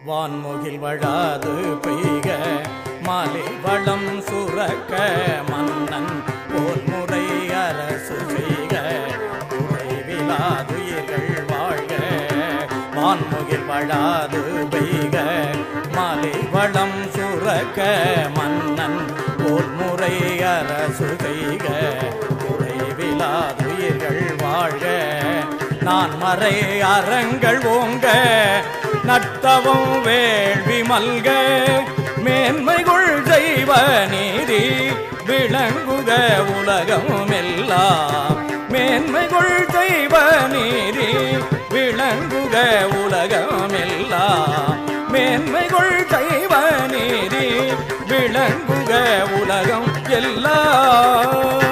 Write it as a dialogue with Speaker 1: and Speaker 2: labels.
Speaker 1: வான்முகில் வழாது பெய்க மாலை வளம் சுரக்க மன்னன் போல் முறை அரசு செய்க குறைவிலாதுயிர்கள் வாழ்க வான்முகில் வழாது பெய்க மாலை வளம் சுரக்க மன்னன் போல் முறை அரசு செய்க குறைவிலாதுயிர்கள் வாழ்க நான் மறை அறங்கள் ஓங்க நட்டவும் வேள்வி மல்க மேன்மைகுள் செய்வ நீதி விளங்குக உலகம் எல்லாம் மேன்மைகுள் செய்வ நீதி விளங்குக உலகம் எல்லாம் மேன்மைகுள் செய்வ நீதி விளங்குக உலகம் எல்லாம்